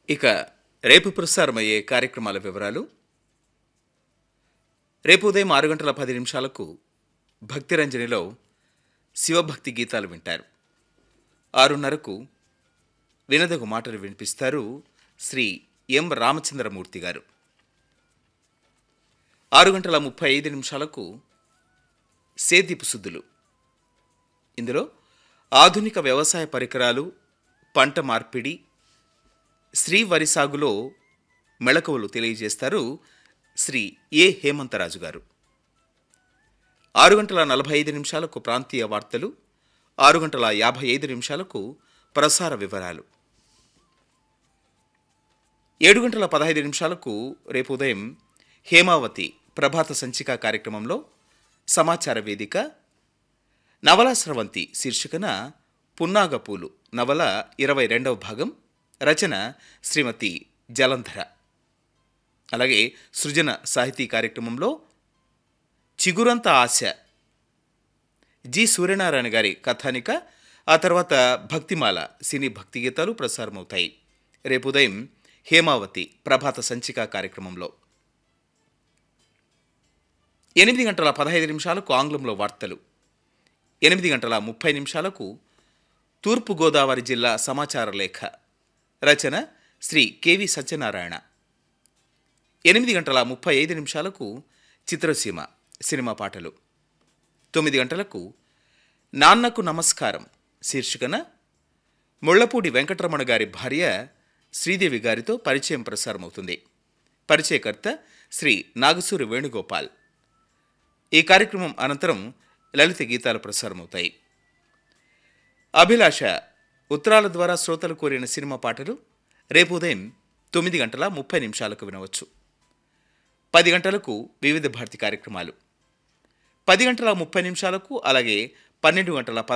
ఇక రేపు ప్రసారమయ్యే కార్యక్రమాల వివరాలు రేపు ఉదయం ఆరు గంటల పది నిమిషాలకు భక్తిరంజనిలో శివభక్తి గీతాలు వింటారు ఆరున్నరకు వినదగు మాటలు వినిపిస్తారు శ్రీ ఎం రామచంద్రమూర్తి గారు ఆరు గంటల ముప్పై ఐదు నిమిషాలకు సేద్యపు సుద్దులు ఇందులో ఆధునిక వ్యవసాయ పరికరాలు పంట మార్పిడి శ్రీ వరి సాగులో మెళకువలు తెలియజేస్తారు శ్రీ ఏ హేమంతరాజు గారు ఆరు గంటల నలభై ఐదు నిమిషాలకు ప్రాంతీయ వార్తలు ఆరు గంటల యాభై ఐదు నిమిషాలకు ప్రసార వివరాలు ఏడు గంటల పదహైదు నిమిషాలకు రేపు ఉదయం హేమావతి ప్రభాత సంచిక కార్యక్రమంలో సమాచార వేదిక నవలా స్రవంతి శీర్షికన పున్నాగపూలు నవల ఇరవై రెండవ భాగం రచన శ్రీమతి జలంధర అలాగే సృజన సాహితీ కార్యక్రమంలో చిగురంత ఆశ జి సూర్యనారాయణ గారి కథానిక ఆ తర్వాత భక్తిమాల సినీ భక్తి గీతాలు ప్రసారమవుతాయి రేపు ఉదయం హేమావతి ప్రభాత సంచిక కార్యక్రమంలో ఎనిమిది గంటల పదహైదు నిమిషాలకు ఆంగ్లంలో వార్తలు ఎనిమిది గంటల ముప్పై నిమిషాలకు తూర్పుగోదావరి జిల్లా సమాచార లేఖ రచన శ్రీ కెవి సత్యనారాయణ ఎనిమిది గంటల ముప్పై ఐదు నిమిషాలకు చిత్రసీమ సినిమా పాటలు తొమ్మిది గంటలకు నాన్నకు నమస్కారం శీర్షికన ముళ్లపూడి వెంకటరమణ గారి భార్య శ్రీదేవి గారితో పరిచయం ప్రసారమవుతుంది పరిచయకర్త శ్రీ నాగసూరి వేణుగోపాల్ ఈ కార్యక్రమం అనంతరం లలిత గీతాలు ప్రసారమవుతాయి అభిలాష ఉత్తరాల ద్వారా శ్రోతలు కోరిన సినిమా పాటలు రేపు ఉదయం తొమ్మిది గంటల ముప్పై నిమిషాలకు వినవచ్చు పది గంటలకు వివిధ భారతి కార్యక్రమాలు పది గంటల ముప్పై నిమిషాలకు అలాగే పన్నెండు గంటల